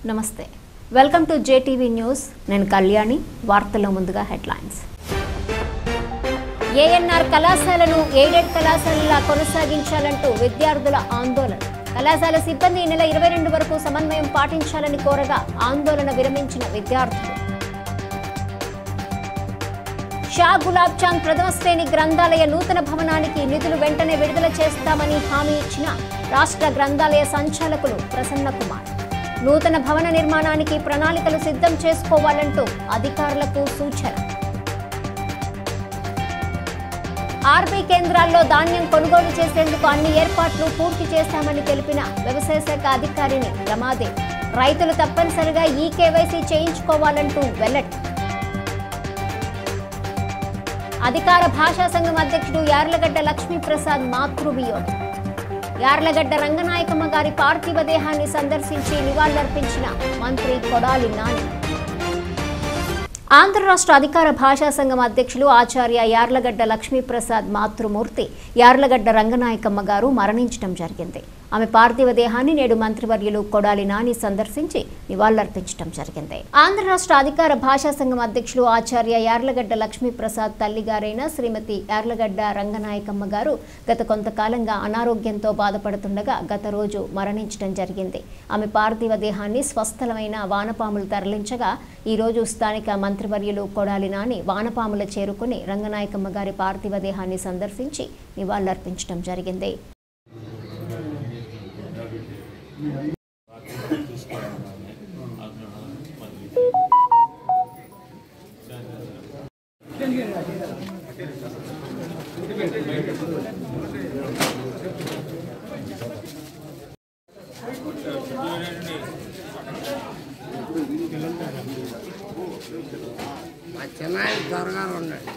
నమస్తే welcome to JTV news నేను కళ్యాణి వార్తల్లో ముందుగా హెడ్లైన్స్ ఏఎన్ఆర్ కళాశాలను ఎయిడెడ్ కళాశాలలా కొనసాగించాలంటూ విద్యార్థుల ఆందోళన కళాశాల సిబ్బంది ఈ నెల ఇరవై రెండు వరకు సమన్వయం పాటించాలని కోరగా ఆందోళన విరమించిన విద్యార్థులు షా గులాబ్ చాంద్ ప్రథమ శ్రేణి గ్రంథాలయ నూతన భవనానికి నిధులు వెంటనే విడుదల చేస్తామని హామీ ఇచ్చిన రాష్ట్ర గ్రంథాలయ సంచాలకులు ప్రసన్న కుమార్ నూతన భవన నిర్మాణానికి ప్రణాళికలు సిద్ధం చేసుకోవాలంటూ అధికారులకు సూచన ఆర్బీ కేంద్రాల్లో ధాన్యం కొనుగోలు చేసేందుకు అన్ని ఏర్పాట్లు పూర్తి చేశామని తెలిపిన వ్యవసాయ శాఖ అధికారిని రమాదేవి రైతులు తప్పనిసరిగా ఈ కేవైసీ చేయించుకోవాలంటూ వెల్లడి అధికార భాషా సంఘం అధ్యక్షుడు యార్లగడ్డ లక్ష్మీప్రసాద్ మాతృవియోగం యార్లగడ్డ రంగనాయకమ్మ గారి పార్థివ దేహాన్ని సందర్శించి నివాళులర్పించిన మంత్రి కొడాలి నాని ఆంధ్ర రాష్ట్ర అధికార భాషా సంఘం అధ్యక్షులు ఆచార్య యార్లగడ్డ లక్ష్మీప్రసాద్ మాతృమూర్తి యార్లగడ్డ రంగనాయకమ్మ గారు మరణించడం జరిగింది ఆమె పార్థివ దేహాన్ని నేడు మంత్రివర్యులు కొడాలి నాని సందర్శించి నివాళులర్పించడం జరిగింది ఆంధ్ర రాష్ట్ర అధికార భాషా సంఘం అధ్యక్షులు ఆచార్య యార్లగడ్డ లక్ష్మీప్రసాద్ తల్లిగారైన శ్రీమతి యార్లగడ్డ రంగనాయకమ్మ గారు గత కొంతకాలంగా అనారోగ్యంతో బాధపడుతుండగా గత రోజు మరణించడం జరిగింది ఆమె పార్థివ దేహాన్ని స్వస్థలమైన వానపాములు తరలించగా ఈ రోజు స్థానిక మంత్రివర్యులు కొడాలి నాని వానపాముల చేరుకుని రంగనాయకమ్మ గారి పార్థివ దేహాన్ని సందర్శించి నివాళులర్పించడం జరిగింది మా చెన్నై దొరగారు ఉండండి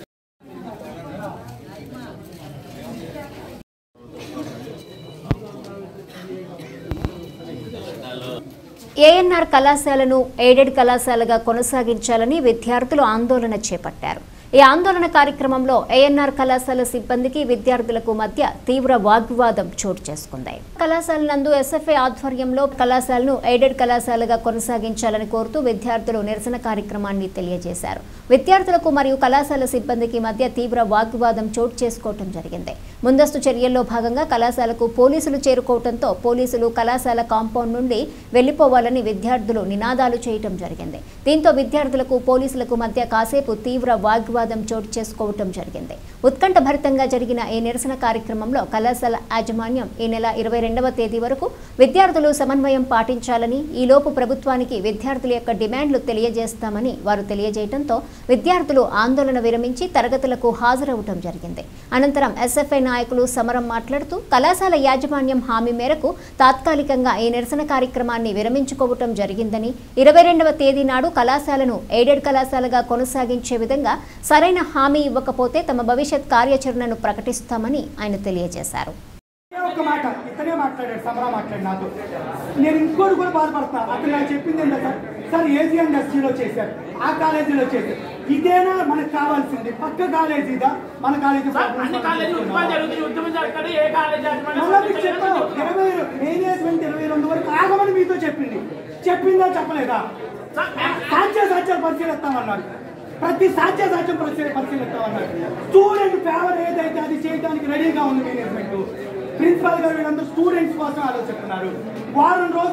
ఏఎన్ఆర్ కళాశాలను ఎయిడెడ్ కళాశాలగా కొనసాగించాలని విద్యార్థులు ఆందోళన చేపట్టారు ఈ ఆందోళన కార్యక్రమంలో ఏఎన్ఆర్ కళాశాల సిబ్బందికి విద్యార్థులకు మధ్య తీవ్ర వాగ్వివాదం చోటు చేసుకుంది కళాశాల నందు ఎస్ఎఫ్ఐ ఆధ్వర్యంలో కళాశాలను ఎయిడెడ్ కళాశాలగా కొనసాగించాలని కోరుతూ విద్యార్థులు నిరసన కార్యక్రమాన్ని తెలియజేశారు విద్యార్థులకు మరియు కళాశాల సిబ్బందికి మధ్య తీవ్ర వాగ్వివాదం చోటు చేసుకోవటం జరిగింది ముందస్తు చర్యల్లో భాగంగా కళాశాలకు పోలీసులు చేరుకోవడంతో పోలీసులు కళాశాల కాంపౌండ్ నుండి వెళ్లిపోవాలని విద్యార్థులు నినాదాలు చేయటం జరిగింది దీంతో విద్యార్థులకు పోలీసులకు మధ్య కాసేపు తీవ్ర వాగ్వివాదం చోటు చేసుకోవటం జరిగింది ఉత్కంఠభరితంగా జరిగిన ఈ నిరసన కార్యక్రమంలో కళాశాల యాజమాన్యం ఈ నెల ఇరవై రెండవ తేదీ వరకు విద్యార్థులు సమన్వయం పాటించాలని ఈలోపు ప్రభుత్వానికి విద్యార్థుల యొక్క డిమాండ్లు తెలియజేస్తామని వారు తెలియజేయడంతో విద్యార్థులు ఆందోళన విరమించి తరగతులకు హాజరవటం జరిగింది అనంతరం ఎస్ఎఫ్ఐ నాయకులు సమరం మాట్లాడుతూ కళాశాల యాజమాన్యం హామీ మేరకు తాత్కాలికంగా ఈ నిరసన కార్యక్రమాన్ని విరమించుకోవటం జరిగిందని ఇరవై రెండవ తేదీ నాడు కళాశాలను ఎయిడెడ్ కళాశాలగా కొనసాగించే విధంగా సరైన హామీ ఇవ్వకపోతే తమ భవిష్యత్ కార్యాచరణను ప్రకటిస్తామని ఆయన తెలియజేశారు ఒకే ఒక్క మాట ఇతనే మాట్లాడాడు సమరా మాట్లాడు నాతో నేను ఇంకోటి కూడా బాధపడతా అతను నాకు చెప్పింది ఏంటో సార్ సార్ ఏజిఎన్ ఎస్సీలో చేశారు ఆ కాలేజీలో చేశారు ఇదేనా మనకు కావాల్సింది పక్క కాలేజీదా మన కాలేజీ అన్ని కాలేజీ ఉద్యమం జరుగుతుంది ఉద్యమం జరుగుతుంది ఏ కాలేజీ మళ్ళా మీకు చెప్పాను ఇరవై మేనేజ్మెంట్ ఇరవై రెండు వరకు ఆగమని మీతో చెప్పింది చెప్పిందా చెప్పలేదా సాధ్య సాధ్యాలు పరిశీలిస్తామన్నారు ప్రతి సాధ్య సాధ్యం పరిశీలి పరిశీలిస్తామన్నారు స్టూడెంట్ ఫేవర్ ఏదైతే అది చేయడానికి రెడీగా ఉంది మేనేజ్మెంట్ ప్రిన్సిపాల్ గారు వీళ్ళందరూ స్టూడెంట్స్ కోసం ఆలోచిస్తున్నారు వారం రోజులు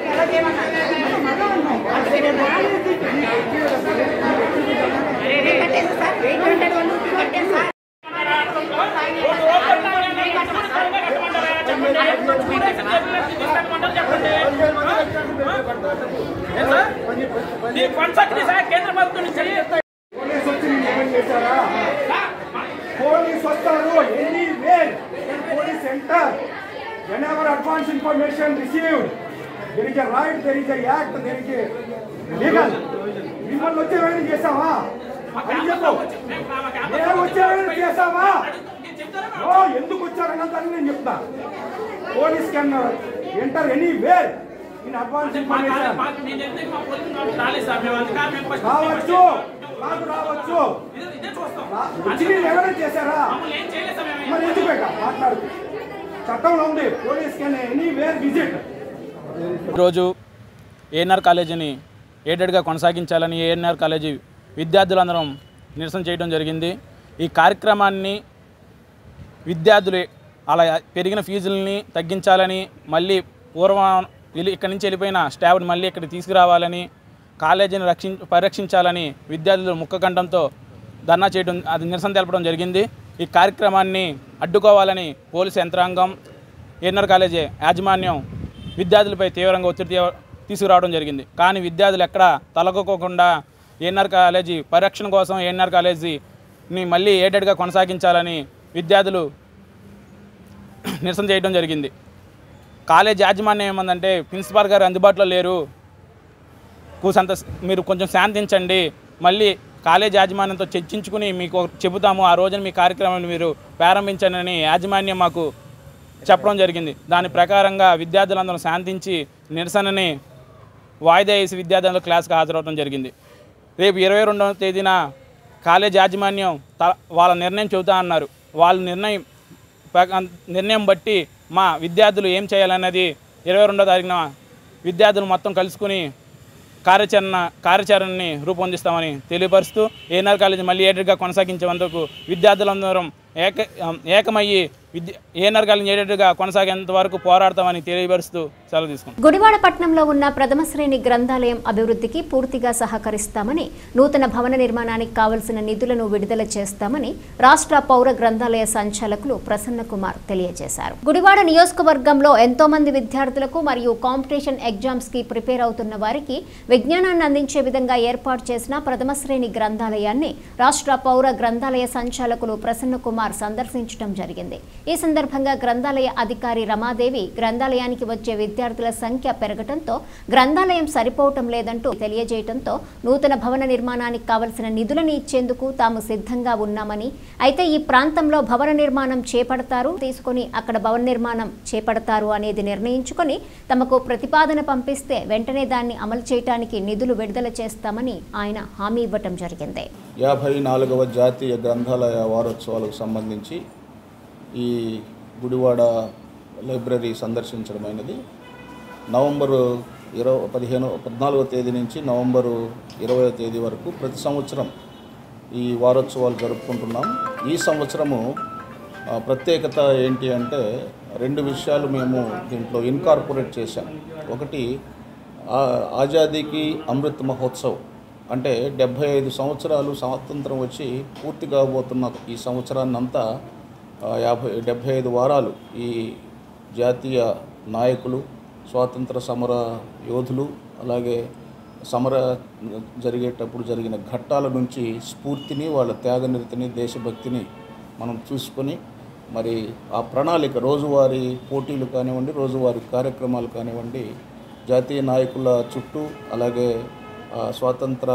కేంద్ర ప్రభుత్వం నుంచి పోలీస్ వచ్చి నేను ఏమని చేశారా పోలీస్ వస్తారు anywhere police enter whenever advance information received there is a right there is a act there is legal మిమ్మల్ని వచ్చే వేళ చేసావా అని చెప్పు మేము వచ్చే వేళ చేసావా ఓ ఎందుకు వచ్చారన్నదాన్ని నేను చెప్తా police can enter anywhere in advance information రాలేదు సార్ మేము అందుకని మేము first రావచ్చు కాదు రావచ్చు ఇదే- ఇదే చూస్తాం రా- వచ్చి మీరు ఎవరైనా చేశారా మమ్మల్ని ఏం చేయలేదు సార్ మేము మరి ఎందుకు బయట మాట్లాడు చట్టంలో ఉంది police can anywhere visit ఈరోజు ఏఎన్ఆర్ కాలేజీని ఎయిడెడ్గా కొనసాగించాలని ఏఎన్ఆర్ కాలేజీ విద్యార్థులందరం నిరసన చేయడం జరిగింది ఈ కార్యక్రమాన్ని విద్యార్థులు అలా పెరిగిన ఫీజుల్ని తగ్గించాలని మళ్ళీ పూర్వం వెళ్ళి ఇక్కడి నుంచి వెళ్ళిపోయిన స్టాఫ్ని మళ్ళీ ఇక్కడికి తీసుకురావాలని కాలేజీని రక్షిం పరిరక్షించాలని విద్యార్థులు ముక్కకంఠంతో ధర్నా చేయడం అది నిరసన తెలపడం జరిగింది ఈ కార్యక్రమాన్ని అడ్డుకోవాలని పోలీసు యంత్రాంగం ఏఎన్ఆర్ కాలేజీ యాజమాన్యం విద్యార్థులపై తీవ్రంగా ఒత్తిడి తీ- తీసుకురావడం జరిగింది కానీ విద్యార్థులు ఎక్కడ తలకొకోకుండా ఏఎన్ఆర్ కాలేజీ పరిరక్షణ కోసం ఏఎన్ఆర్ కాలేజీని మళ్ళీ ఏడెడ్గా కొనసాగించాలని విద్యార్థులు నిరసన చేయడం జరిగింది కాలేజ్ యాజమాన్యం ఏమందంటే ప్రిన్సిపాల్ గారు అందుబాటులో లేరు కూసంత మీరు కొంచెం శాంతించండి మళ్ళీ కాలేజ్ యాజమాన్యంతో చర్చించుకుని మీకు ఒకటి చెబుతాము ఆ రోజున మీ కార్యక్రమాన్ని మీరు ప్రారంభించండి అని యాజమాన్యం మాకు చెప్పడం జరిగింది దాని ప్రకారంగా విద్యార్థులందరూ శాంతించి నిరసనని వాయిదా వేసి విద్యార్థులు క్లాస్కి హాజరవడం జరిగింది రేపు ఇరవై రెండవ తేదీన కాలేజ్ యాజమాన్యం త వాళ్ళ నిర్ణయం చెబుతా అన్నారు వాళ్ళ నిర్ణయం ప్రక- నిర్ణయం బట్టి మా విద్యార్థులు ఏం చేయాలన్నది ఇరవై రెండో తారీఖున విద్యార్థులు మొత్తం కలుసుకుని కార్యాచరణ కార్యాచరణని రూపొందిస్తామని తెలియపరుస్తూ ఏఎన్ఆర్ కాలేజీ మళ్ళీ ఏడెడ్గా కొనసాగించేందుకు విద్యార్థులందరం ఏక ఏకమయ్యి విద్య ఏఎన్ఆర్ కాలేజీ ఏడెడ్గా కొనసాగేంత వరకు పోరాడతామని తెలియపరుస్తూ సెలవు తీసుకుంటాం గుడివాడ పట్టణంలో ఉన్న ప్రథమ శ్రేణి గ్రంథాలయం అభివృద్ధికి పూర్తిగా సహకరిస్తామని నూతన భవన నిర్మాణానికి కావలసిన నిధులను విడుదల చేస్తామని రాష్ట్ర పౌర గ్రంథాలయ సంచాలకులు ప్రసన్న కుమార్ తెలియజేశారు గుడివాడ నియోజకవర్గంలో ఎంతో మంది విద్యార్థులకు మరియు కాంపిటీషన్ ఎగ్జామ్స్ కి ప్రిపేర్ అవుతున్న వారికి విజ్ఞానాన్ని అందించే విధంగా ఏర్పాటు చేసిన ప్రథమ శ్రేణి గ్రంథాలయాన్ని రాష్ట్ర పౌర గ్రంథాలయ సంచాలకులు ప్రసన్న కుమార్ సందర్శించడం జరిగింది ఈ సందర్భంగా గ్రంథాలయ అధికారి రమాదేవి గ్రంథాలయానికి వచ్చే విద్యార్థుల సంఖ్య పెరగటంతో గ్రంథాలయం సరిపోవటం లేదంటూ తెలియజేయడంతో నూతన భవన నిర్మాణానికి కావలసిన నిధులను ఇచ్చేందుకు తాము సిద్ధంగా ఉన్నామని అయితే ఈ ప్రాంతంలో భవన నిర్మాణం చేపడతారు తీసుకొని అక్కడ భవన నిర్మాణం చేపడతారు అనేది నిర్ణయించుకొని తమకు ప్రతిపాదన పంపిస్తే వెంటనే దాన్ని అమలు చేయడానికి నిధులు విడుదల చేస్తామని ఆయన హామీ ఇవ్వటం జరిగింది యాభై నాలుగవ జాతీయ గ్రంథాలయ వారోత్సవాలకు సంబంధించి ఈ గుడివాడ లైబ్రరీ సందర్శించడమైనది నవంబరు ఇరవై పదిహేను పద్నాలుగో తేదీ నుంచి నవంబరు ఇరవయో తేదీ వరకు ప్రతి సంవత్సరం ఈ వారోత్సవాలు జరుపుకుంటున్నాం ఈ సంవత్సరము ఆ, ప్రత్యేకత ఏంటి అంటే రెండు విషయాలు మేము దీంట్లో ఇన్కార్పొరేట్ చేశాం ఒకటి ఆ- ఆజాదీకి అమృత్ మహోత్సవ్ అంటే డెబ్భై ఐదు సంవత్సరాలు స్వాతంత్రం వచ్చి పూర్తి కాబోతున్న ఈ సంవత్సరాన్నంతా ఆ, యాభై డెబ్భై ఐదు వారాలు ఈ జాతీయ నాయకులు స్వాతంత్ర సమర యోధులు అలాగే సమర జరిగేటప్పుడు జరిగిన ఘట్టాల నుంచి స్ఫూర్తిని వాళ్ళ త్యాగనిరతిని దేశభక్తిని మనం చూసుకొని మరి ఆ ప్రణాళిక రోజువారీ పోటీలు కానివ్వండి రోజువారీ కార్యక్రమాలు కానివ్వండి జాతీయ నాయకుల చుట్టూ అలాగే ఆ, స్వాతంత్ర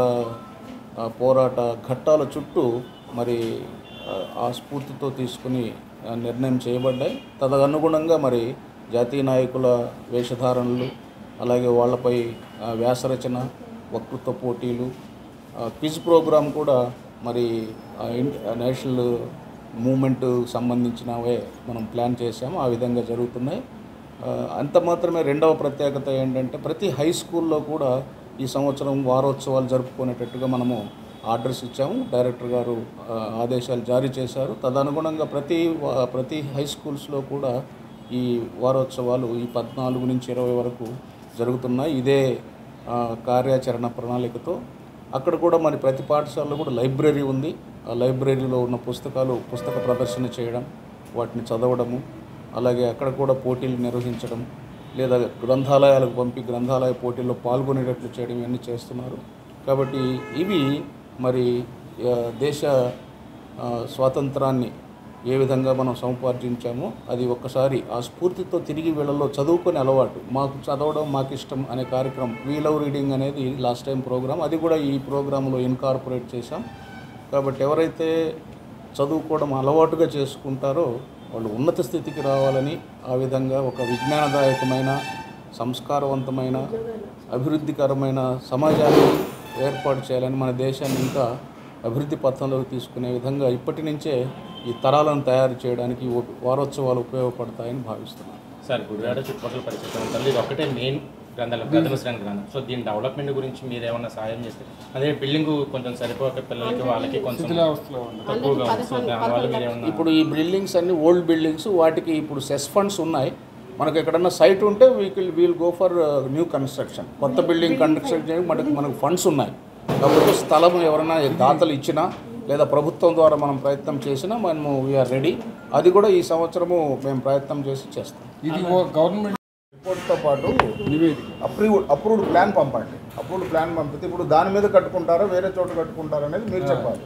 ఆ, పోరాట ఘట్టాల చుట్టూ మరి ఆ, ఆ స్ఫూర్తితో తీసుకుని ఆ, నిర్ణయం చేయబడ్డాయి తదనుగుణంగా మరి జాతీయ నాయకుల వేషధారణలు అలాగే వాళ్ళపై ఆ, వ్యాసరచన వక్తృత్వ పోటీలు ఆ, క్విజ్ ప్రోగ్రాం కూడా మరి ఆ, ఇన్- ఆ, నేషనల్ మూమెంట్ సంబంధించినవే మనం ప్లాన్ చేసాము ఆ విధంగా జరుగుతున్నాయి ఆ, అంత మాత్రమే రెండవ ప్రత్యేకత ఏంటంటే ప్రతి హై స్కూల్లో కూడా ఈ సంవత్సరం వారోత్సవాలు జరుపుకునేటట్టుగా మనము ఆర్డర్స్ ఇచ్చాము డైరెక్టర్ గారు ఆ, ఆదేశాలు జారీ చేశారు తదనుగుణంగా ప్రతి వా- ప్రతి హై స్కూల్స్లో కూడా ఈ వారోత్సవాలు ఈ పద్నాలుగు నుంచి ఇరవై వరకు జరుగుతున్నాయి ఇదే ఆ, కార్యాచరణ ప్రణాళికతో అక్కడ కూడా మరి ప్రతి పాఠశాలలో కూడా లైబ్రరీ ఉంది ఆ లైబ్రరీలో ఉన్న పుస్తకాలు పుస్తక ప్రదర్శన చేయడం వాటిని చదవడము అలాగే అక్కడ కూడా పోటీలు నిర్వహించడం లేదా గ్రంథాలయాలకు పంపి గ్రంథాలయ పోటీల్లో పాల్గొనేటట్లు చేయడం ఇవన్నీ చేస్తున్నారు కాబట్టి ఇవి మరి ఆ, దేశ ఆ, స్వాతంత్రాన్ని ఏ విధంగా మనం సముపార్జించామో అది ఒక్కసారి ఆ స్ఫూర్తితో తిరిగి వీళ్ళలో చదువుకునే అలవాటు మాకు చదవడం మాకు ఇష్టం అనే కార్యక్రమం వీ లవ్ రీడింగ్ అనేది లాస్ట్ టైం ప్రోగ్రామ్ అది కూడా ఈ ప్రోగ్రాంలో ఇన్కార్పొరేట్ చేశాం కాబట్టి ఎవరైతే చదువుకోవడం అలవాటుగా చేసుకుంటారో వాళ్ళు ఉన్నత స్థితికి రావాలని ఆ విధంగా ఒక విజ్ఞానదాయకమైన సంస్కారవంతమైన అభివృద్ధికరమైన సమాజాన్ని ఏర్పాటు చేయాలని మన దేశాన్ని ఇంకా అభివృద్ధి పథంలోకి తీసుకునే విధంగా ఇప్పటి నుంచే ఈ తరాలను తయారు చేయడానికి ఈ వారోత్సవాలు ఉపయోగపడతాయని భావిస్తున్నాను సార్ గుడివాడ చుట్టుపక్కల పరిస్థితి ప్రాంతాల్లో ఇది ఒకటే మెయిన్ గ్రంథాలు ప్రథమ శ్రేణి గ్రంథం సో దీని డెవలప్మెంట్ గురించి మీరు ఏమైనా సాయం చేస్తే అదే బిల్డింగ్ కొంచెం సరిపోక పిల్లలకి వాళ్ళకి కొంచెం తక్కువగా ఉంది సో దానివల్ల మీరు ఏమన్నా ఇప్పుడు ఈ బిల్డింగ్స్ అన్ని ఓల్డ్ బిల్డింగ్స్ వాటికి ఇప్పుడు సెస్ ఫండ్స్ ఉన్నాయి మనకు ఎక్కడన్నా సైట్ ఉంటే we'll we'll go for new construction కొత్త బిల్డింగ్ కన్స్ట్రక్షన్ చేయడానికి మనకి మనకు ఫండ్స్ ఉన్నాయి కాబట్టి స్థలం ఎవరైనా దాతలు ఇచ్చినా లేదా ప్రభుత్వం ద్వారా మనం ప్రయత్నం చేసినా మనము వీఆర్ రెడీ అది కూడా ఈ సంవత్సరము మేము ప్రయత్నం చేసి చేస్తాం ఇది గవర్నమెంట్ రిపోర్ట్తో పాటు అప్రూవ్డ్ అప్రూవ్డ్ ప్లాన్ పంపండి అప్రూవ్డ్ ప్లాన్ పంపితే ఇప్పుడు దాని మీద కట్టుకుంటారా వేరే చోట కట్టుకుంటారా అనేది మీరు చెప్పాలి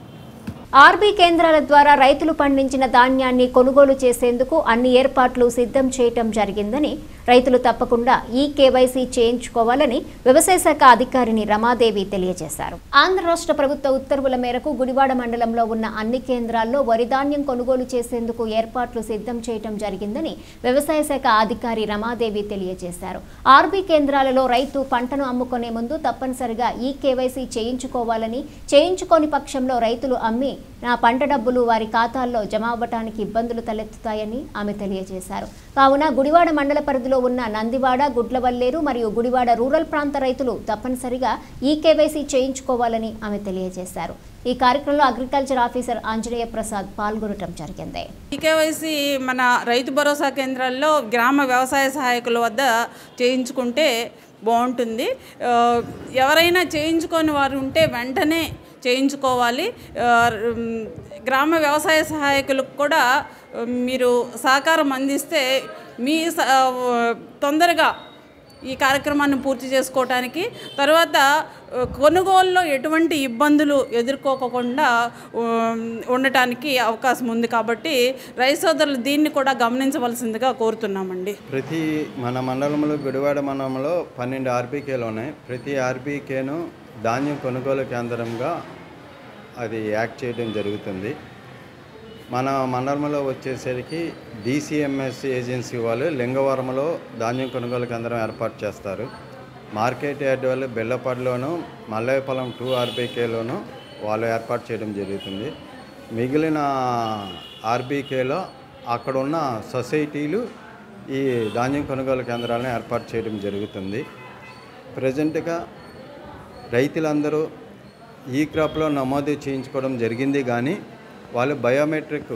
ఆర్బీ కేంద్రాల ద్వారా రైతులు పండించిన ధాన్యాన్ని కొనుగోలు చేసేందుకు అన్ని ఏర్పాట్లు సిద్ధం చేయటం జరిగిందని రైతులు తప్పకుండా ఈ కేవైసీ చేయించుకోవాలని వ్యవసాయ శాఖ అధికారిని రమాదేవి తెలియజేశారు ఆంధ్ర రాష్ట్ర ప్రభుత్వ ఉత్తర్వుల మేరకు గుడివాడ మండలంలో ఉన్న అన్ని కేంద్రాల్లో వరి ధాన్యం కొనుగోలు చేసేందుకు ఏర్పాట్లు సిద్ధం చేయటం జరిగిందని వ్యవసాయ శాఖ అధికారి రమాదేవి తెలియజేశారు ఆర్బీ కేంద్రాలలో రైతు పంటను అమ్ముకునే ముందు తప్పనిసరిగా ఈ కేవైసీ చేయించుకోవాలని చేయించుకోని పక్షంలో రైతులు అమ్మి నా పంట డబ్బులు వారి ఖాతాల్లో జమ అవ్వటానికి ఇబ్బందులు తలెత్తుతాయని ఆమె తెలియజేశారు కావున గుడివాడ మండల పరిధిలో ఉన్న నందివాడ గుడ్లవల్లేరు మరియు గుడివాడ రూరల్ ప్రాంత రైతులు తప్పనిసరిగా ఈ కేవైసీ చేయించుకోవాలని ఆమె తెలియజేశారు ఈ కార్యక్రమంలో అగ్రికల్చర్ ఆఫీసర్ ఆంజనేయ ప్రసాద్ పాల్గొనడం జరిగింది ఈకేవైసీ మన రైతు భరోసా కేంద్రాల్లో గ్రామ వ్యవసాయ సహాయకుల వద్ద చేయించుకుంటే బాగుంటుంది ఆ, ఎవరైనా చేయించుకొని వారు ఉంటే వెంటనే చేయించుకోవాలి ఆ, ఉమ్, గ్రామ వ్యవసాయ సహాయకులకు కూడా ఉమ్, మీరు సహకారం అందిస్తే మీ స- ఆ, తొందరగా ఈ కార్యక్రమాన్ని పూర్తి చేసుకోవటానికి తర్వాత ఆ, కొనుగోలులో ఎటువంటి ఇబ్బందులు ఎదుర్కోకుండా ఉమ్, ఉండటానికి అవకాశం ఉంది కాబట్టి రైతు సోదరులు దీన్ని కూడా గమనించవలసిందిగా కోరుతున్నామండి ప్రతి మన మండలంలో గుడివాడ మండలంలో పన్నెండు ఆర్బీకేలు ఉన్నాయి ప్రతి ఆర్బీకేను ధాన్యం కొనుగోలు కేంద్రంగా అది యాక్ట్ చేయడం జరుగుతుంది మన మండలంలో వచ్చేసరికి డిసిఎంఎస్ ఏజెన్సీ వాళ్ళు లింగవరంలో ధాన్యం కొనుగోలు కేంద్రం ఏర్పాటు చేస్తారు మార్కెట్ యార్డ్ వాళ్ళు బెల్లపాడులోను మల్లయ్యపాలెం టూ ఆర్బీకేలోను వాళ్ళు ఏర్పాటు చేయడం జరుగుతుంది మిగిలిన ఆర్బీకేలో అక్కడ ఉన్న సొసైటీలు ఈ ధాన్యం కొనుగోలు కేంద్రాలను ఏర్పాటు చేయడం జరుగుతుంది ప్రజెంట్గా రైతులందరూ ఈ క్రాప్లో నమోదు చేయించుకోవడం జరిగింది కానీ వాళ్ళు బయోమెట్రిక్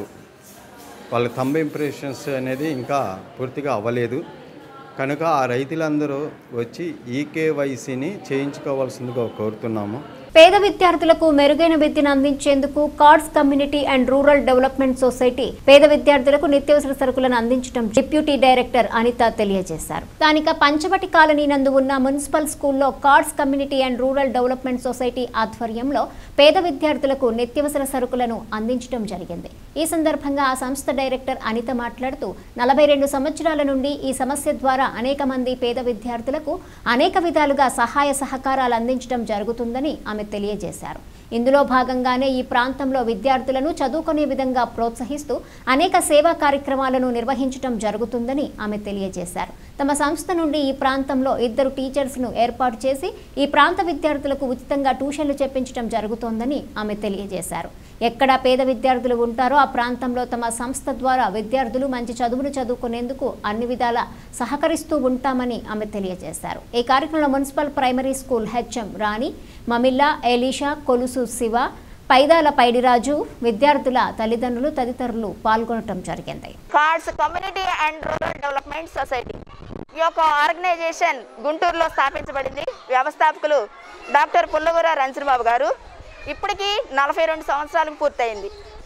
వాళ్ళ థంబ్ ఇంప్రెషన్స్ అనేది ఇంకా పూర్తిగా అవ్వలేదు కనుక ఆ రైతులందరూ వచ్చి ఈకేవైసీని చేయించుకోవాల్సిందిగా కోరుతున్నాము పేద విద్యార్థులకు మెరుగైన విద్యను అందించేందుకు cards community and rural development society పేద విద్యార్థులకు నిత్యావసర సరుకులను అందించడం డిప్యూటీ డైరెక్టర్ అనిత తెలియజేశారు స్థానిక పంచవటి కాలనీ నందు ఉన్న మున్సిపల్ స్కూల్లో cards community and rural development society ఆధ్వర్యంలో పేద విద్యార్థులకు నిత్యావసర సరుకులను అందించడం జరిగింది ఈ సందర్భంగా ఆ సంస్థ డైరెక్టర్ అనిత మాట్లాడుతూ నలభై రెండు సంవత్సరాల నుండి ఈ సమస్య ద్వారా అనేక మంది పేద విద్యార్థులకు అనేక విధాలుగా సహాయ సహకారాలు అందించడం జరుగుతుందని ఆమె తెలియజేశారు ఇందులో భాగంగానే ఈ ప్రాంతంలో విద్యార్థులను చదువుకునే విధంగా ప్రోత్సహిస్తూ అనేక సేవా కార్యక్రమాలను నిర్వహించడం జరుగుతుందని ఆమె తెలియజేశారు తమ సంస్థ నుండి ఈ ప్రాంతంలో ఇద్దరు టీచర్స్ను ఏర్పాటు చేసి ఈ ప్రాంత విద్యార్థులకు ఉచితంగా ట్యూషన్లు చెప్పించడం జరుగుతోందని ఆమె తెలియజేశారు ఎక్కడ పేద విద్యార్థులు ఉంటారో ఆ ప్రాంతంలో తమ సంస్థ ద్వారా విద్యార్థులు మంచి చదువులు చదువుకునేందుకు అన్ని విధాల సహకరిస్తూ ఉంటామని ఆమె తెలియజేశారు ఈ కార్యక్రమంలో municipal primary school HM Rani Mamilla Elisha Kolusu Siva Paidala Paidiraju విద్యార్థుల తల్లిదండ్రులు తదితరులు పాల్గొనడం జరిగింది cards community and rural development society ఈ యొక్క ఆర్గనైజేషన్ గుంటూరులో స్థాపించబడింది వ్యవస్థాపకులు డాక్టర్ పుల్లగూర రంజన్బాబు గారు ఇప్పటికీ నలభై రెండు సంవత్సరాలకు పూర్తయింది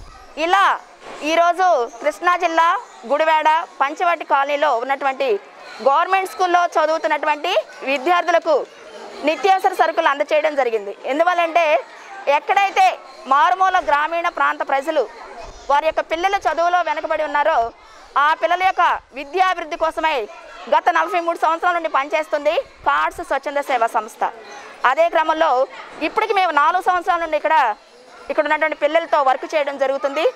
ఇలా ఈరోజు కృష్ణా జిల్లా గుడివాడ పంచవటి కాలనీలో ఉన్నటువంటి గవర్నమెంట్ స్కూల్లో చదువుతున్నటువంటి విద్యార్థులకు నిత్యావసర సరుకులు అందచేయడం జరిగింది ఎందువల్లంటే ఎక్కడైతే మారుమూల గ్రామీణ ప్రాంత ప్రజలు వారి యొక్క పిల్లల చదువులో వెనకబడి ఉన్నారో ఆ పిల్లల యొక్క విద్యాభివృద్ధి కోసమై గత నలభై మూడు సంవత్సరాల నుండి పనిచేస్తుంది కార్డ్స్ స్వచ్ఛంద సేవా సంస్థ అదే క్రమంలో ఇప్పటికి మేము నాలుగు సంవత్సరాల నుండి ఇక్కడ ఇక్కడ ఉన్నటువంటి పిల్లలతో వర్క్ చేయడం జరుగుతుంది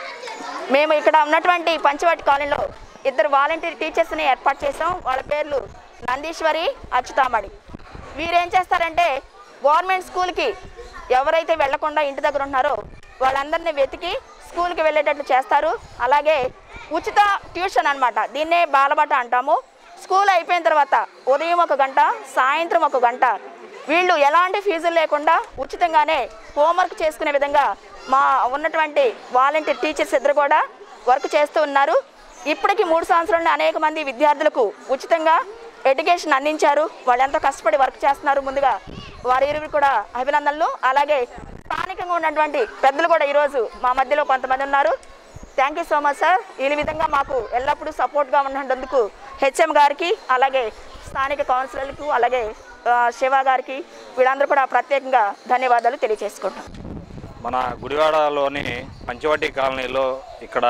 మేము ఇక్కడ ఉన్నటువంటి పంచవాటి కాలనీలో ఇద్దరు వాలంటీర్ టీచర్స్ని ఏర్పాటు చేసాం వాళ్ళ పేర్లు నందీశ్వరి అచ్యుతామణి వీరేం చేస్తారంటే గవర్నమెంట్ స్కూల్కి ఎవరైతే వెళ్లకుండా ఇంటి దగ్గర ఉంటున్నారో వాళ్ళందరినీ వెతికి స్కూల్కి వెళ్ళేటట్లు చేస్తారు అలాగే ఉచిత ట్యూషన్ అన్నమాట దీన్నే బాలబాట అంటాము స్కూల్ అయిపోయిన తర్వాత ఉదయం ఒక గంట సాయంత్రం ఒక గంట వీళ్ళు ఎలాంటి ఫీజులు లేకుండా ఉచితంగానే హోంవర్క్ చేసుకునే విధంగా మా ఉన్నటువంటి వాలంటీర్ టీచర్స్ ఇద్దరు కూడా వర్క్ చేస్తూ ఉన్నారు ఇప్పటికి మూడు సంవత్సరాలు అనేక మంది విద్యార్థులకు ఉచితంగా ఎడ్యుకేషన్ అందించారు వాళ్ళు ఎంతో కష్టపడి వర్క్ చేస్తున్నారు ముందుగా వారి ఇరువురు కూడా అభినందనలు అలాగే స్థానికంగా ఉన్నటువంటి పెద్దలు కూడా ఈరోజు మా మధ్యలో కొంతమంది ఉన్నారు thank you so much sir ఈ విధంగా మాకు ఎల్లప్పుడూ సపోర్ట్గా ఉన్నందుకు హెచ్ఎం గారికి అలాగే స్థానిక కౌన్సిలర్లకు అలాగే ఆ, శివ గారికి వీళ్ళందరూ కూడా ప్రత్యేకంగా ధన్యవాదాలు తెలియజేసుకుంటాం మన గుడివాడలోని పంచవటి కాలనీలో ఇక్కడ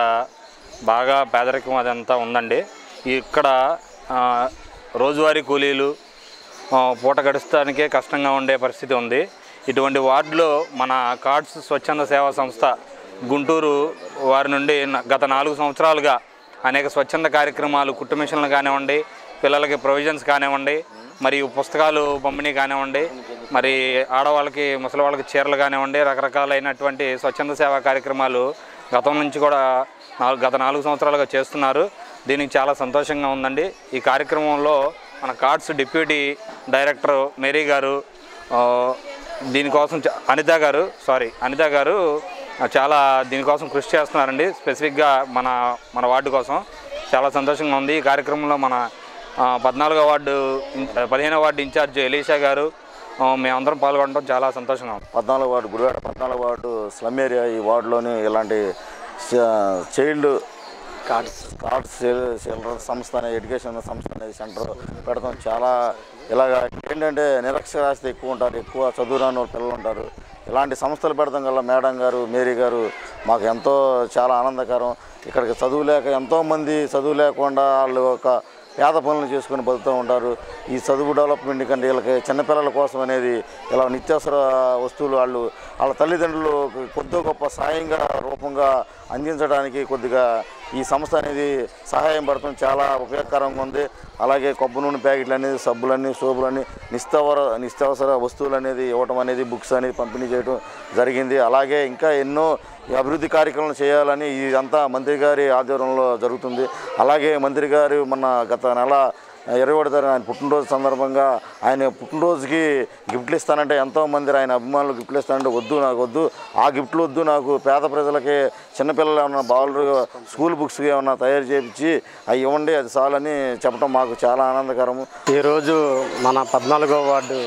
బాగా పేదరికం అదంతా ఉందండి ఇక్కడ ఆ, రోజువారీ కూలీలు ఆ, పూట గడుస్తానికే కష్టంగా ఉండే పరిస్థితి ఉంది ఇటువంటి వార్డులో మన కార్డ్స్ స్వచ్ఛంద సేవా సంస్థ గుంటూరు వారి నుండి న- గత నాలుగు సంవత్సరాలుగా అనేక స్వచ్ఛంద కార్యక్రమాలు కుట్టు మిషన్లు కానివ్వండి పిల్లలకి ప్రొవిజన్స్ కానివ్వండి మరియు పుస్తకాలు పంపిణీ కానివ్వండి మరి ఆడవాళ్ళకి ముసలి వాళ్ళకి చీరలు కానివ్వండి రకరకాలైనటువంటి స్వచ్ఛంద సేవా కార్యక్రమాలు గతం నుంచి కూడా నాలుగు గత నాలుగు సంవత్సరాలుగా చేస్తున్నారు దీనికి చాలా సంతోషంగా ఉందండి ఈ కార్యక్రమంలో మన కార్డ్స్ డిప్యూటీ డైరెక్టర్ మేరీ గారు ఆ, దీనికోసం చ- అనిత గారు సారీ అనిత గారు ఆ, చాలా దీనికోసం కృషి చేస్తున్నారండి స్పెసిఫిక్గా మన మన వార్డు కోసం చాలా సంతోషంగా ఉంది ఈ కార్యక్రమంలో మన ఆ, పద్నాలుగో వార్డు ఇన్- పదిహేనో వార్డు ఇన్ఛార్జ్ ఎలీషా గారు ఆ, మేమందరం పాల్గొనడం చాలా సంతోషంగా ఉంది పద్నాలుగు వార్డు గుడివాడ పద్నాలుగు వార్డు స్లమ్ ఏరియా ఈ వార్డులోని ఇలాంటి చ- చైల్డ్ కార్డ్స్ కార్డ్స్ చిల్డ్రన్ సంస్థ అనే ఎడ్యుకేషన్ సంస్థ అనేది సెంటర్ పెడతాం చాలా ఇలాగ ఏంటంటే నిరక్షరాస్యత ఎక్కువ ఉంటారు ఎక్కువ చదువురాని వాళ్ళు పిల్లలు ఉంటారు ఇలాంటి సంస్థలు పెడతాం వల్ల మేడం గారు మేరీ గారు మాకు ఎంతో చాలా ఆనందకరం ఇక్కడికి చదువు లేక ఎంతోమంది చదువు లేకుండా వాళ్ళు ఒక పేద పనులు చేసుకుని బతుకుతూ ఉంటారు ఈ చదువు డెవలప్మెంట్ కంటే వీళ్ళకి చిన్నపిల్లల కోసం అనేది ఇలా నిత్యావసర వస్తువులు వాళ్ళు వాళ్ళ తల్లిదండ్రులు కొద్ది గొప్ప సాయంగా రూపంగా అందించడానికి కొద్దిగా ఈ సంస్థ అనేది సహాయం పడటం చాలా ఉపయోగకరంగా ఉంది అలాగే కొబ్బరి నూనె ప్యాకెట్లు అనేది సబ్బులన్నీ సోపులన్నీ నిస్తవర నిత్యావసర వస్తువులు అనేది ఇవ్వటం అనేది బుక్స్ అనేది పంపిణీ చేయడం జరిగింది అలాగే ఇంకా ఎన్నో ఈ అభివృద్ధి కార్యక్రమాలు చేయాలని ఇదంతా మంత్రి గారి ఆధ్వర్యంలో జరుగుతుంది అలాగే మంత్రి గారు మన గత నెల ఇరవై ఒకటి తారీఖు ఆయన పుట్టినరోజు సందర్భంగా ఆయన పుట్టినరోజుకి గిఫ్ట్లు ఇస్తానంటే ఎంతోమంది ఆయన అభిమానులు గిఫ్ట్లు ఇస్తానంటే వద్దు నాకు వద్దు ఆ గిఫ్ట్లు వద్దు నాకు పేద ప్రజలకి చిన్నపిల్లలు ఏమన్నా బాలు స్కూల్ బుక్స్ ఏమన్నా తయారు చేయించి అవి ఇవ్వండి అది చాలని చెప్పడం మాకు చాలా ఆనందకరము ఈరోజు మన పద్నాలుగో వార్డు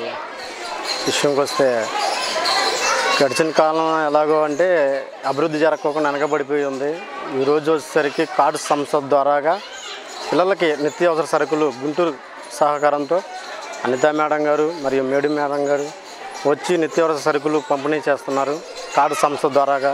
విషయంకి వస్తే గడిచిన కాలం ఎలాగో అంటే అభివృద్ధి జరగకుండా వెనకబడిపోయి ఉంది ఈరోజు వచ్చేసరికి కార్డు సంస్థ ద్వారాగా పిల్లలకి నిత్యావసర సరుకులు గుంటూరు సహకారంతో అనితా మేడం గారు మరియు మేడి మేడం గారు వచ్చి నిత్యావసర సరుకులు పంపిణీ చేస్తున్నారు కార్డు సంస్థ ద్వారాగా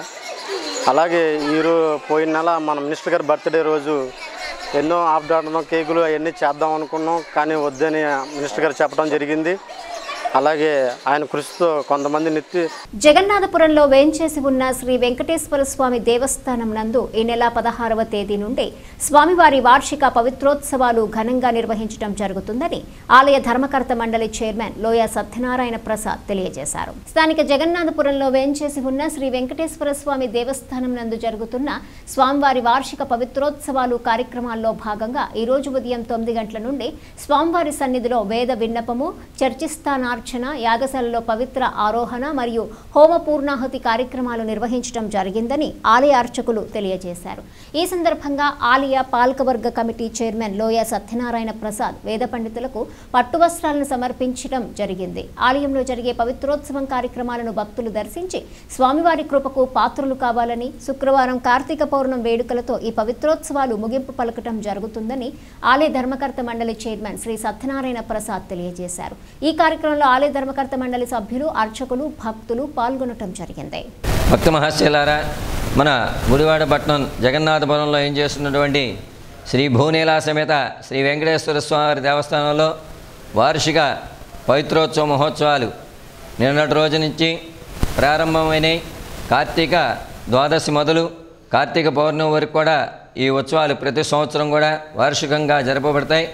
అలాగే ఈరో పోయిన నెల మన మినిస్టర్ గారి బర్త్డే రోజు ఎన్నో ఆఫ్డాడడం కేకులు అవన్నీ చేద్దాం అనుకున్నాం కానీ వద్దని మినిస్టర్ గారు చెప్పడం జరిగింది అలాగే ఆయన కృషితో కొంతమంది నిత్య జగన్నాథపురంలో వేంచేసి ఉన్న శ్రీ వెంకటేశ్వర స్వామి దేవస్థానం నందు ఈ నెల పదహారవ తేదీ నుండి స్వామివారి వార్షిక పవిత్రోత్సవాలు ఘనంగా నిర్వహించడం జరుగుతుందని ఆలయ ధర్మకర్త మండలి చైర్మన్ లోయ సత్యనారాయణ ప్రసాద్ తెలియజేశారు స్థానిక జగన్నాథపురంలో వేంచేసి ఉన్న శ్రీ వెంకటేశ్వర స్వామి దేవస్థానం నందు జరుగుతున్న స్వామివారి వార్షిక పవిత్రోత్సవాలు కార్యక్రమాల్లో భాగంగా ఈ రోజు ఉదయం తొమ్మిది గంటల నుండి స్వామివారి సన్నిధిలో వేద విన్నపము చర్చిస్థానార్చన యాగశాలలో పవిత్ర ఆరోహణ మరియు హోమ పూర్ణాహుతి కార్యక్రమాలు నిర్వహించడం జరిగిందని ఆలయ అర్చకులు తెలియజేశారు ఈ సందర్భంగా ఆలయ పాలకవర్గ కమిటీ చైర్మన్ లోయ సత్యనారాయణ ప్రసాద్ వేద పండితులకు పట్టు వస్త్రాలను సమర్పించడం జరిగింది ఆలయంలో జరిగే పవిత్రోత్సవం కార్యక్రమాలను భక్తులు దర్శించి స్వామివారి కృపకు పాత్రులు కావాలని శుక్రవారం కార్తీక పౌర్ణం వేడుకలతో ఈ పవిత్రోత్సవాలు ముగింపు పలకటం జరుగుతుందని ఆలయ ధర్మకర్త మండలి చైర్మన్ శ్రీ సత్యనారాయణ ప్రసాద్ తెలియజేశారు ఈ కార్యక్రమంలో ఆలయ ధర్మకర్త మండలి సభ్యులు అర్చకులు భక్తులు పాల్గొనటం జరిగింది భక్త మహాశైలారా మన గుడివాడ పట్టణం జగన్నాథపురంలో ఏం చేస్తున్నటువంటి శ్రీ భూనీలా సమేత శ్రీ వెంకటేశ్వర స్వామి దేవస్థానంలో వార్షిక పవిత్రోత్సవ మహోత్సవాలు నిన్నటి రోజు నుంచి ప్రారంభమైనాయి కార్తీక ద్వాదశి మొదలు కార్తీక పౌర్ణమి వరకు కూడా ఈ ఉత్సవాలు ప్రతి సంవత్సరం కూడా వార్షికంగా జరపబడతాయి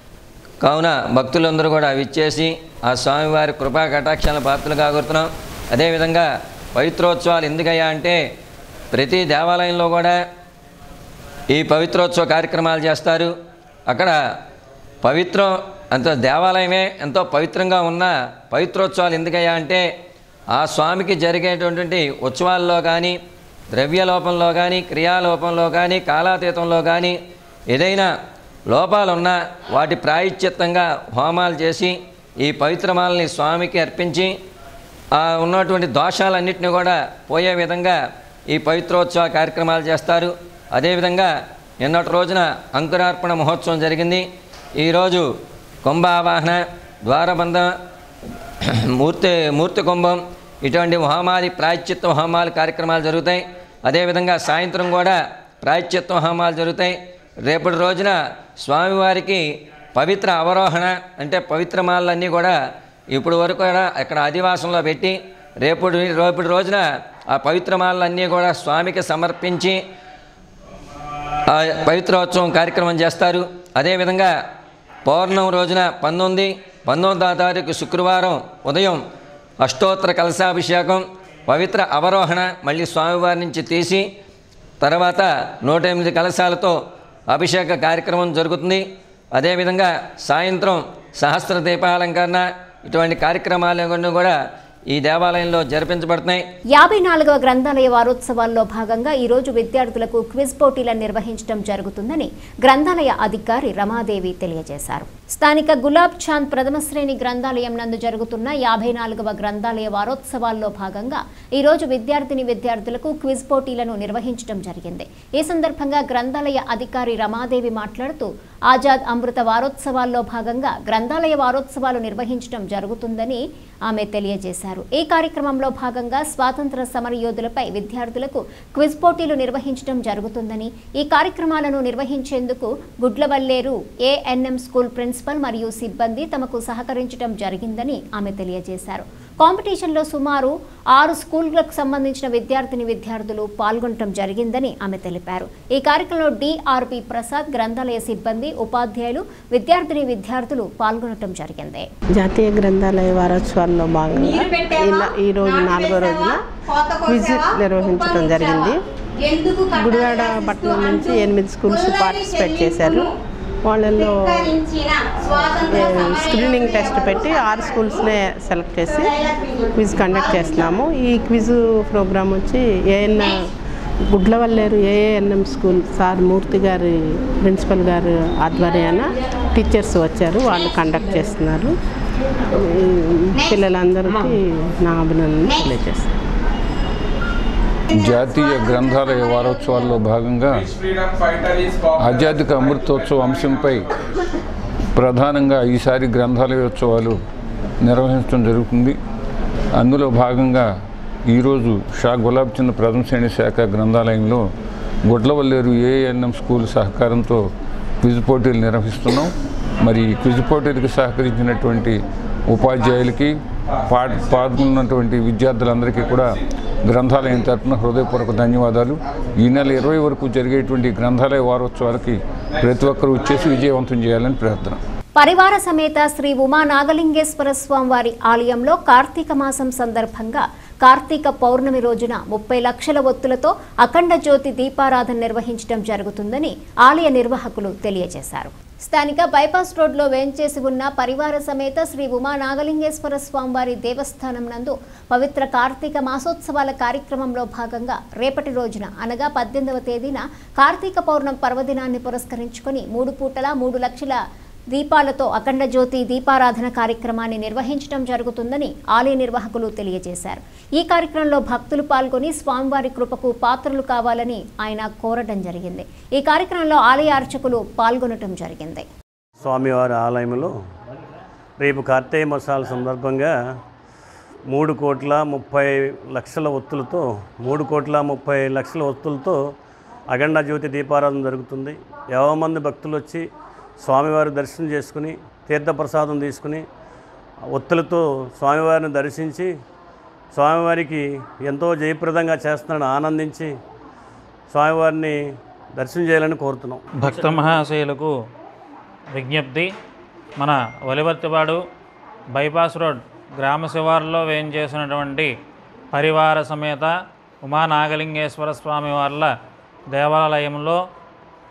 కావున భక్తులందరూ కూడా విచ్చేసి ఆ స్వామివారి కృపా కటాక్షాల పాత్రలు కాగొడుతున్నాం అదేవిధంగా పవిత్రోత్సవాలు ఎందుకయ్యా అంటే ప్రతి దేవాలయంలో కూడా ఈ పవిత్రోత్సవ కార్యక్రమాలు చేస్తారు అక్కడ పవిత్రం అంత దేవాలయమే ఎంతో పవిత్రంగా ఉన్న పవిత్రోత్సవాలు ఎందుకయ్యా అంటే ఆ స్వామికి జరిగేటటువంటి ఉత్సవాల్లో కానీ ద్రవ్యలోపంలో కానీ క్రియాలోపంలో కానీ కాలాతీతంలో కానీ ఏదైనా లోపాలున్నా వాటి ప్రాయశ్చిత్తంగా హోమాలు చేసి ఈ పవిత్రమాలని స్వామికి అర్పించి ఆ ఉన్నటువంటి దోషాలన్నింటినీ కూడా పోయే విధంగా ఈ పవిత్రోత్సవ కార్యక్రమాలు చేస్తారు అదేవిధంగా నిన్నటి రోజున అంకురార్పణ మహోత్సవం జరిగింది ఈరోజు కుంభావాహన ద్వారబంధం మూర్తి మూర్తి కుంభం ఇటువంటి హోమాది ప్రాయశ్చిత్త హోమాలు కార్యక్రమాలు జరుగుతాయి అదేవిధంగా సాయంత్రం కూడా ప్రాయశ్చిత్త హోమాలు జరుగుతాయి రేపటి రోజున స్వామివారికి పవిత్ర అవరోహణ అంటే పవిత్రమాలన్నీ కూడా ఇప్పుడు వరకు కూడా అక్కడ అధివాసంలో పెట్టి రేపటి రేపటి రోజున ఆ పవిత్రమాలన్నీ కూడా స్వామికి సమర్పించి ఆ పవిత్రోత్సవం కార్యక్రమం చేస్తారు అదేవిధంగా పౌర్ణం రోజున పంతొమ్మిది పంతొమ్మిదవ తారీఖు శుక్రవారం ఉదయం అష్టోత్తర కలశాభిషేకం పవిత్ర అవరోహణ మళ్ళీ స్వామివారి నుంచి తీసి తర్వాత నూట ఎనిమిది కలశాలతో అభిషేక కార్యక్రమం జరుగుతుంది అదేవిధంగా సాయంత్రం సహస్ర దీపాలంకరణ ఇటువంటి కార్యక్రమాలన్నీ కూడా ఈ దేవాలయంలో జరిపించబడుతున్నాయి యాభై నాలుగవ గ్రంథాలయ వారోత్సవాల్లో భాగంగా ఈ రోజు విద్యార్థులకు క్విజ్ పోటీలను నిర్వహించడం జరుగుతుందని గ్రంథాలయ అధికారి రమాదేవి తెలియజేశారు స్థానిక గులాబ్ చాంద్ ప్రథమ శ్రేణి గ్రంథాలయం నందు జరుగుతున్న యాభై నాలుగవ గ్రంథాలయ వారోత్సవాల్లో భాగంగా ఈ రోజు విద్యార్థిని విద్యార్థులకు క్విజ్ పోటీలను నిర్వహించడం జరిగింది ఈ సందర్భంగా గ్రంథాలయ అధికారి రమాదేవి మాట్లాడుతూ ఆజాద్ అమృత వారోత్సవాల్లో భాగంగా గ్రంథాలయ వారోత్సవాలు నిర్వహించడం జరుగుతుందని ఆమె తెలియజేశారు ఈ కార్యక్రమంలో భాగంగా స్వాతంత్ర సమరయోధులపై విద్యార్థులకు క్విజ్ పోటీలు నిర్వహించడం జరుగుతుందని ఈ కార్యక్రమాలను నిర్వహించేందుకు గుడ్లవల్లేరు ఏఎన్ఎం స్కూల్ ప్రిన్సిపల్ మరియు సిబ్బంది తమకు సహకరించడం జరిగిందని ఆమె తెలియజేశారు కాంపిటీషన్లో సుమారు ఆరు స్కూళ్లకు సంబంధించిన విద్యార్థిని విద్యార్థులు పాల్గొనడం జరిగిందని ఆమె తెలిపారు ఈ కార్యక్రమంలో డిఆర్పి ప్రసాద్ గ్రంథాలయ సిబ్బంది ఉపాధ్యాయులు విద్యార్థిని విద్యార్థులు పాల్గొనడం జరిగింది జాతీయ గ్రంథాలయ వారోత్సవాల్లో భాగంగా ఇలా ఈ రోజు నాలుగో రోజున క్విజ్ నిర్వహించడం జరిగింది గుడివాడ పట్టణం నుంచి ఎనిమిది స్కూల్స్ పార్టిసిపేట్ చేశారు వాళ్ళల్లో స్క్రీనింగ్ టెస్ట్ పెట్టి ఆరు స్కూల్స్నే సెలెక్ట్ చేసి క్విజ్ కండక్ట్ చేస్తున్నాము ఈ క్విజ్ ప్రోగ్రామ్ వచ్చి AN Gudlavalleru AANM school sir Murthy గారి ప్రిన్సిపల్ గారు ఆధ్వర్యాన టీచర్స్ వచ్చారు వాళ్ళు కండక్ట్ చేస్తున్నారు ఈ పిల్లలందరికీ నా అభినందనలు తెలియజేస్తాను జాతీయ గ్రంథాలయ వారోత్సవాల్లో భాగంగా ఆజాదిక అమృతోత్సవ అంశంపై ప్రధానంగా ఈసారి గ్రంథాలయోత్సవాలు నిర్వహించడం జరుగుతుంది అందులో భాగంగా ఈరోజు షా గులాబ్ చంద్ ప్రథమ శ్రేణి శాఖ గ్రంథాలయంలో గుడ్లవల్లేరు ఏఎన్ఎం స్కూల్ సహకారంతో క్విజ్ పోటీలు నిర్వహిస్తున్నాం మరి ఈ క్విజ్ పోటీలకు సహకరించినటువంటి ఉపాధ్యాయులకి పా పాల్గొన్నటువంటి విద్యార్థులందరికీ కూడా గ్రంథాలయం తరపున హృదయపూర్వక ధన్యవాదాలు ఈ నెల ఇరవై వరకు జరిగేటువంటి గ్రంథాలయ వారోత్సవాలకి ప్రతి ఒక్కరూ వచ్చేసి విజయవంతం చేయాలని ప్రార్థన పరివార సమేత శ్రీ ఉమా నాగలింగేశ్వర స్వామి వారి ఆలయంలో కార్తీక మాసం సందర్భంగా కార్తీక పౌర్ణమి రోజున ముప్పై లక్షల ఒత్తులతో అఖండ జ్యోతి దీపారాధన నిర్వహించడం జరుగుతుందని ఆలయ నిర్వాహకులు తెలియజేశారు స్థానిక బైపాస్ రోడ్లో వేంచేసి ఉన్న పరివార సమేత శ్రీ ఉమా నాగలింగేశ్వర స్వామివారి దేవస్థానం నందు పవిత్ర కార్తీక మాసోత్సవాల కార్యక్రమంలో భాగంగా రేపటి రోజున అనగా పద్దెనిమిదవ తేదీన కార్తీక పౌర్ణం పర్వదినాన్ని పురస్కరించుకొని మూడు పూటల మూడు లక్షల దీపాలతో అఖండ జ్యోతి దీపారాధన కార్యక్రమాన్ని నిర్వహించడం జరుగుతుందని ఆలయ నిర్వాహకులు తెలియజేశారు ఈ కార్యక్రమంలో భక్తులు పాల్గొని స్వామివారి కృపకు పాత్రలు కావాలని ఆయన కోరటం జరిగింది ఈ కార్యక్రమంలో ఆలయ అర్చకులు పాల్గొనటం జరిగింది స్వామివారి ఆలయంలో రేపు కార్తీక మసాల సందర్భంగా మూడు కోట్ల ముప్పై లక్షల ఒత్తులతో మూడు కోట్ల ముప్పై లక్షల ఒత్తులతో అఖండ జ్యోతి దీపారాధన జరుగుతుంది యాభై మంది భక్తులు వచ్చి స్వామివారి దర్శనం చేసుకుని తీర్థప్రసాదం తీసుకుని ఒత్తులతో స్వామివారిని దర్శించి స్వామివారికి ఎంతో జయప్రదంగా చేస్తున్నాడని ఆనందించి స్వామివారిని దర్శనం చేయాలని కోరుతున్నాం భక్త మహాశయులకు విజ్ఞప్తి మన ఒలివర్తివాడు బైపాస్ రోడ్ గ్రామ శివారులో వేయించేసినటువంటి పరివార సమేత ఉమానాగలింగేశ్వర స్వామి వార్ల దేవాలయంలో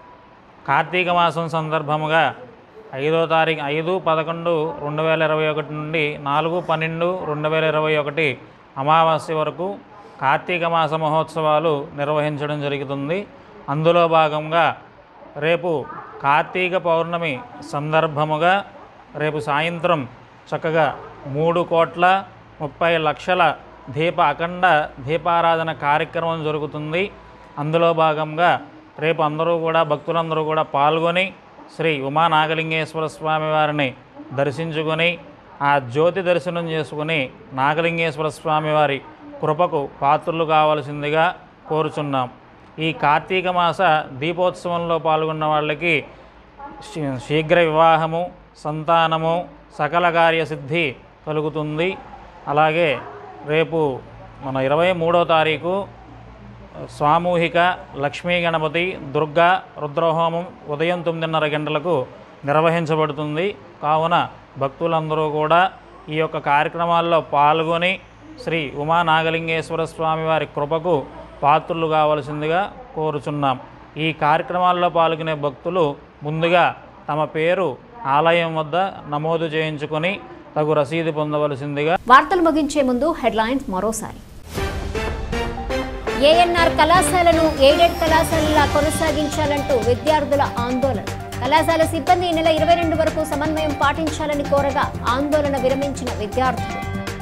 కార్తీక మాసం సందర్భముగా ఐదో తారీఖు ఐదు పదకొండు రెండు వేల ఇరవై ఒకటి నుండి నాలుగు పన్నెండు రెండు వేల ఇరవై ఒకటి అమావాస్య వరకు కార్తీక మాస మహోత్సవాలు నిర్వహించడం జరుగుతుంది అందులో భాగంగా రేపు కార్తీక పౌర్ణమి సందర్భముగా రేపు సాయంత్రం చక్కగా మూడు కోట్ల ముప్పై లక్షల దీప అఖండ దీపారాధన కార్యక్రమం జరుగుతుంది అందులో భాగంగా రేపు అందరూ కూడా భక్తులందరూ కూడా పాల్గొని శ్రీ ఉమా నాగలింగేశ్వర స్వామి వారిని దర్శించుకొని ఆ జ్యోతి దర్శనం చేసుకుని నాగలింగేశ్వర స్వామి వారి కృపకు పాత్రులు కావలసిందిగా కోరుచున్నాం ఈ కార్తీక మాస దీపోత్సవంలో పాల్గొన్న వాళ్ళకి శీ- శీఘ్ర వివాహము సంతానము సకల కార్యసిద్ధి కలుగుతుంది అలాగే రేపు మన ఇరవై మూడో తారీఖు సామూహిక లక్ష్మీ గణపతి దుర్గా రుద్రహోమం ఉదయం తొమ్మిదిన్నర గంటలకు నిర్వహించబడుతుంది కావున భక్తులందరూ కూడా ఈ యొక్క కార్యక్రమాల్లో పాల్గొని శ్రీ ఉమా నాగలింగేశ్వర స్వామి వారి కృపకు పాత్రులు కావలసిందిగా కోరుచున్నాం ఈ కార్యక్రమాల్లో పాల్గొనే భక్తులు ముందుగా తమ పేరు ఆలయం వద్ద నమోదు చేయించుకొని తగు రసీదు పొందవలసిందిగా వార్తలు ముగించే ముందు హెడ్లైన్స్ మరోసారి ఏఎన్ఆర్ కళాశాలను ఎయిడెడ్ కళాశాలలా కొనసాగించాలంటూ విద్యార్థుల ఆందోళన కళాశాల సిబ్బంది ఈ నెల ఇరవై రెండు వరకు సమన్వయం పాటించాలని కోరగా ఆందోళన విరమించిన విద్యార్థులు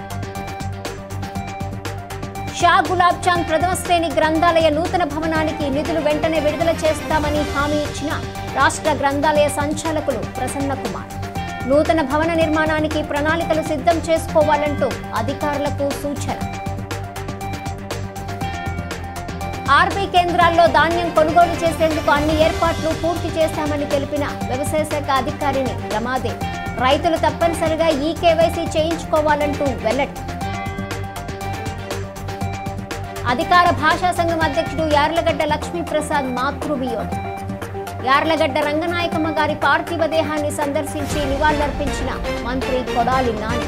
షా గులాబ్ చాంద్ ప్రథమ శ్రేణి గ్రంథాలయ నూతన భవనానికి నిధులు వెంటనే విడుదల చేస్తామని హామీ ఇచ్చిన రాష్ట్ర గ్రంథాలయ సంచాలకులు ప్రసన్న కుమార్ నూతన భవన నిర్మాణానికి ప్రణాళికలు సిద్ధం చేసుకోవాలంటూ అధికారులకు సూచన ఆర్బీ కేంద్రాల్లో ధాన్యం కొనుగోలు చేసేందుకు అన్ని ఏర్పాట్లు పూర్తి చేశామని తెలిపిన వ్యవసాయ శాఖ అధికారిని రమాదేవ్ రైతులు తప్పనిసరిగా ఈ కేవైసీ చేయించుకోవాలంటూ వెల్లడి అధికార భాషా సంఘం అధ్యక్షుడు యార్లగడ్డ లక్ష్మీప్రసాద్ మాతృవియోగం యార్లగడ్డ రంగనాయకమ్మ గారి పార్థివ దేహాన్ని సందర్శించి నివాళులర్పించిన మంత్రి కొడాలి నాని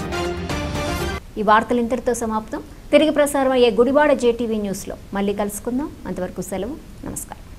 ఈ వార్తలు ఇంతటితో సమాప్తం తిరిగి ప్రసారం అయ్యే గుడివాడ జేటీవీ న్యూస్లో మళ్ళీ కలుసుకుందాం అంతవరకు సెలవు నమస్కారం